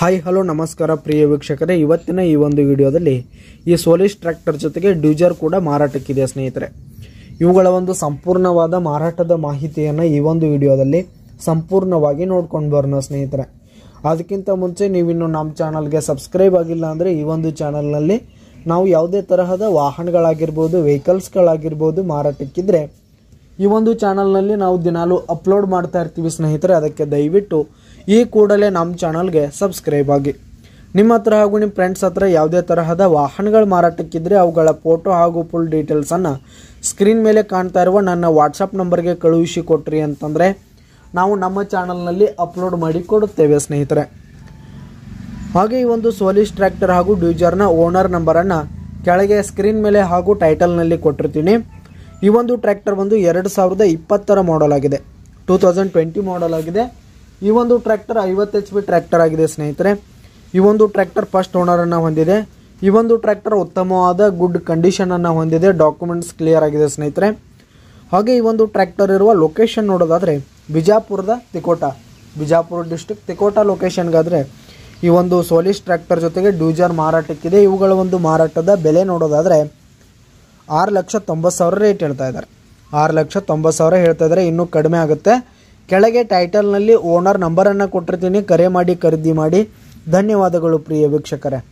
hi hello ನಮಸ್ಕಾರ ಪ್ರಿಯ ವೀಕ್ಷಕರೇ ಇವತ್ತಿನ ಈ ಒಂದು ವಿಡಿಯೋದಲ್ಲಿ ಈ ಸೋಲಿಸ್ ಟ್ರ್ಯಾಕ್ಟರ್ ಜೊತೆಗೆ ಡ್ಯೂಜರ್ ಕೂಡ ಮಾರಾಟಕ್ಕಿದೆ ಸ್ನೇಹಿತರೆ ಇವುಗಳ ಒಂದು ಸಂಪೂರ್ಣವಾದ ಮಾರಾಟದ ಮಾಹಿತಿಯನ್ನು ಈ ಒಂದು ವಿಡಿಯೋದಲ್ಲಿ ಸಂಪೂರ್ಣವಾಗಿ ನೋಡ್ಕೊಂಡು ಬರೋಣ ಸ್ನೇಹಿತರೆ ಅದಕ್ಕಿಂತ ಮುಂಚೆ ನೀವಿನ್ನು ನಮ್ಮ ಚಾನಲ್ಗೆ ಸಬ್ಸ್ಕ್ರೈಬ್ ಆಗಿಲ್ಲ ಅಂದರೆ ಈ ಒಂದು ಚಾನಲ್ನಲ್ಲಿ ನಾವು ಯಾವುದೇ ತರಹದ ವಾಹನಗಳಾಗಿರ್ಬೋದು ವೆಹಿಕಲ್ಸ್ಗಳಾಗಿರ್ಬೋದು ಮಾರಾಟಕ್ಕಿದ್ರೆ ಈ ಒಂದು ಚಾನಲ್ನಲ್ಲಿ ನಾವು ದಿನಾಲು ಅಪ್ಲೋಡ್ ಮಾಡ್ತಾ ಇರ್ತೀವಿ ಸ್ನೇಹಿತರೆ ಅದಕ್ಕೆ ದಯವಿಟ್ಟು ಈ ಕೂಡಲೇ ನಮ್ಮ ಚಾನಲ್ಗೆ ಸಬ್ಸ್ಕ್ರೈಬ್ ಆಗಿ ನಿಮ್ಮ ಹತ್ರ ಹಾಗೂ ನಿಮ್ಮ ಫ್ರೆಂಡ್ಸ್ ಹತ್ರ ಯಾವುದೇ ತರಹದ ವಾಹನಗಳ ಮಾರಾಟಕ್ಕಿದ್ರೆ ಅವುಗಳ ಫೋಟೋ ಹಾಗೂ ಫುಲ್ ಡೀಟೇಲ್ಸನ್ನು ಸ್ಕ್ರೀನ್ ಮೇಲೆ ಕಾಣ್ತಾ ಇರುವ ನನ್ನ ವಾಟ್ಸಪ್ ನಂಬರ್ಗೆ ಕಳುಹಿಸಿ ಕೊಟ್ರಿ ಅಂತಂದರೆ ನಾವು ನಮ್ಮ ಚಾನಲ್ನಲ್ಲಿ ಅಪ್ಲೋಡ್ ಮಾಡಿ ಕೊಡುತ್ತೇವೆ ಸ್ನೇಹಿತರೆ ಹಾಗೆ ಈ ಒಂದು ಸೋಲಿಸ್ ಟ್ರ್ಯಾಕ್ಟರ್ ಹಾಗೂ ಡ್ಯೂಜರ್ನ ಓನರ್ ನಂಬರನ್ನು ಕೆಳಗೆ ಸ್ಕ್ರೀನ್ ಮೇಲೆ ಹಾಗೂ ಟೈಟಲ್ನಲ್ಲಿ ಕೊಟ್ಟಿರ್ತೀನಿ ಈ ಒಂದು ಟ್ರ್ಯಾಕ್ಟರ್ ಬಂದು ಎರಡು ಸಾವಿರದ ಇಪ್ಪತ್ತರ ಮಾಡಲ್ ಆಗಿದೆ ಟೂ ತೌಸಂಡ್ ಟ್ವೆಂಟಿ ಮಾಡಲ್ ಆಗಿದೆ ಈ ಒಂದು ಟ್ರ್ಯಾಕ್ಟರ್ ಐವತ್ತು ಎಚ್ ಪಿ ಟ್ರ್ಯಾಕ್ಟರ್ ಆಗಿದೆ ಸ್ನೇಹಿತರೆ ಈ ಒಂದು ಟ್ರ್ಯಾಕ್ಟರ್ ಫಸ್ಟ್ ಓನರನ್ನು ಹೊಂದಿದೆ ಈ ಒಂದು ಟ್ರ್ಯಾಕ್ಟರ್ ಉತ್ತಮವಾದ ಗುಡ್ ಕಂಡೀಷನನ್ನು ಹೊಂದಿದೆ ಡಾಕ್ಯುಮೆಂಟ್ಸ್ ಕ್ಲಿಯರ್ ಆಗಿದೆ ಸ್ನೇಹಿತರೆ ಹಾಗೆ ಈ ಒಂದು ಟ್ರ್ಯಾಕ್ಟರ್ ಇರುವ ಲೊಕೇಶನ್ ನೋಡೋದಾದರೆ ಬಿಜಾಪುರದ ತಿಕೋಟ ಬಿಜಾಪುರ ಡಿಸ್ಟಿಕ್ ತಿಕೋಟ ಲೊಕೇಶನ್ಗಾದರೆ ಈ ಒಂದು ಸೋಲಿಸ್ ಟ್ರ್ಯಾಕ್ಟರ್ ಜೊತೆಗೆ ಡ್ಯೂಜರ್ ಮಾರಾಟಕ್ಕಿದೆ ಇವುಗಳ ಒಂದು ಮಾರಾಟದ ಬೆಲೆ ನೋಡೋದಾದರೆ ಆರು ಲಕ್ಷ ತೊಂಬತ್ತು ಸಾವಿರ ರೇಟ್ ಹೇಳ್ತಾ ಇದ್ದಾರೆ ಆರು ಲಕ್ಷ ತೊಂಬತ್ತು ಸಾವಿರ ಹೇಳ್ತಾ ಇದ್ದಾರೆ ಇನ್ನೂ ಕಡಿಮೆ ಆಗುತ್ತೆ ಕೆಳಗೆ ಟೈಟಲ್ನಲ್ಲಿ ಓನರ್ ನಂಬರನ್ನು ಕೊಟ್ಟಿರ್ತೀನಿ ಕರೆ ಮಾಡಿ ಖರೀದಿ ಮಾಡಿ ಧನ್ಯವಾದಗಳು ಪ್ರಿಯ ವೀಕ್ಷಕರೇ